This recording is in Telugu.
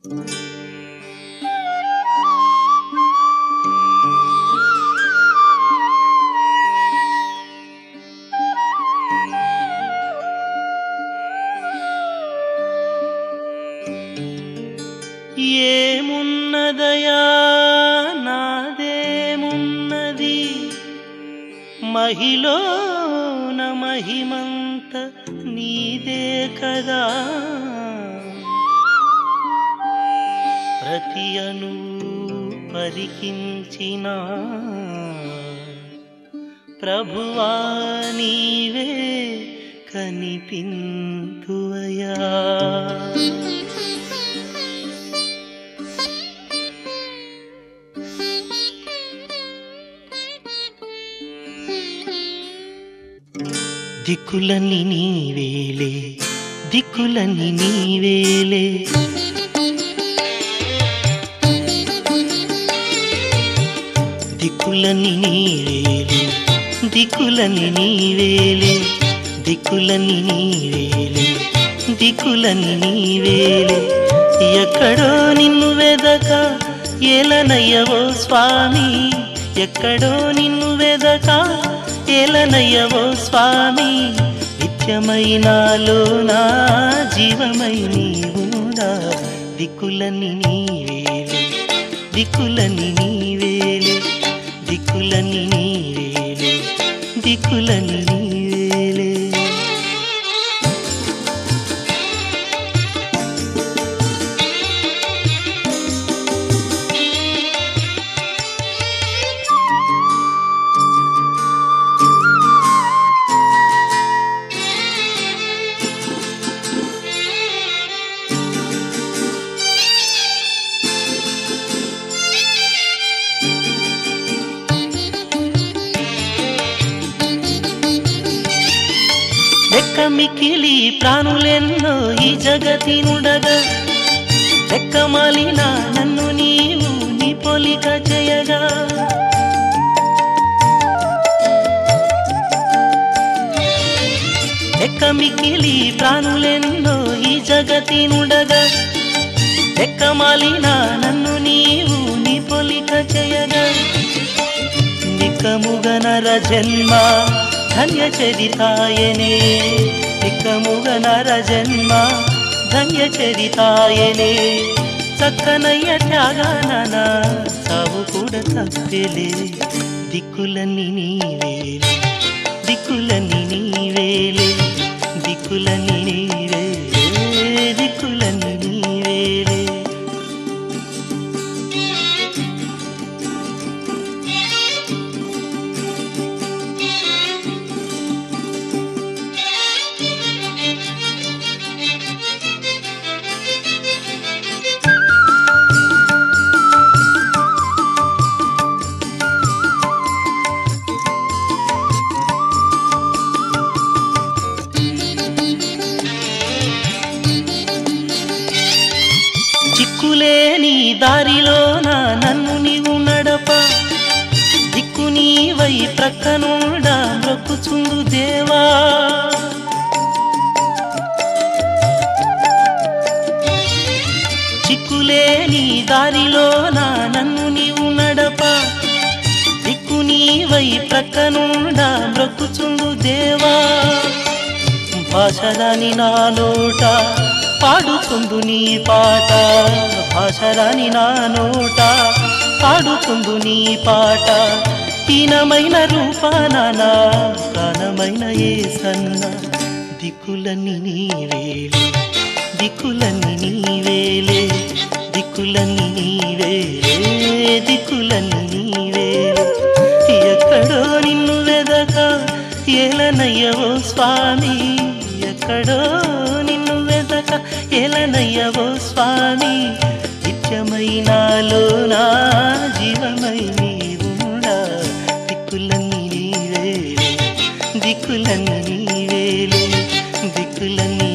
ఏమున్నదయా నాదేమున్నది మహిళన మహిమంత నీదే కదా ప్రతి అణు పరికించిన ప్రభువా నీవే కనిపింతువయా దిక్కులన్నీ నీవేలే దిక్కులన్నీ నీవేలే దిక్కులన్నీ నీవేలే దిక్కులన్నీ నీవేలే దిక్కులన్నీ నీవేలే దిక్కులన్నీ నీవేలే ఎక్కడో నిన్ను వెదక ఏలనయ్యవో స్వామి ఎక్కడో నిన్ను వెదక ఏలనయ్యవో స్వామి నిత్యమైనాలో నా జీవమై నీవుడా దిక్కులన్నీ నీవేలే దిక్కులన్నీ నీవేలే దిక్కులన్నీ నీవేలే దిక్కులన్నీ నీవేలే లెక్క మిక్కిలి ప్రాణులెన్నో ఈ జగతి నుండగా లెక్క మాలిన నన్ను నీవు నీ పొలిక చేయగా లెక్క మిక్కిలి ప్రాణులెన్నో ఈ జగతి నుండగా లెక్క మాలిన నన్ను నీవు నీ పొలిక చేయగా నికముగనర జన్మ ధన్య చరితాయనే నికముగనర జన్మ ధన్య చరితాయనే చక్కనయ్య త్యాగాన సావు కూడా తప్పెలే దిక్కులన్నీ నీవేలే దిక్కులన్నీ నీవేలే దిక్కులన్నీ నీవేలే దిక్కులన్నీ నీవేలే చిక్కులేని దారిలోన నన్ను నీవు నడప దిక్కు నీవై ప్రక్కనుండా మొక్కుచుందు దేవా చిక్కులేని దారిలోన నన్ను నీవు నడప దిక్కు నీవై ప్రక్కనుండా మొక్కుచుందు దేవా భాషరాని నా నోట పాడుకుందు నీ పాట భాషరాని నా నోట పాడుకుందు నీ పాట హీనమైన రూపాన నా ప్రాణమైన ఏ సన్న దిక్కులన్నీ నీవేలే దిక్కులన్నీ నీవేలే దిక్కులన్నీ నీవేలే దిక్కులన్నీ నీవేలే ఎక్కడో నిన్ను వెదక ఏలనయ్యవో స్వామి ఎక్కడో నిన్ను వెదక ఏలనయ్యవో స్వామి నిత్యమైనాలో నా జీవమై నీవుడా దిక్కులన్నీ నీవేలే దిక్కులన్నీ నీవేలే దిక్కులన్నీ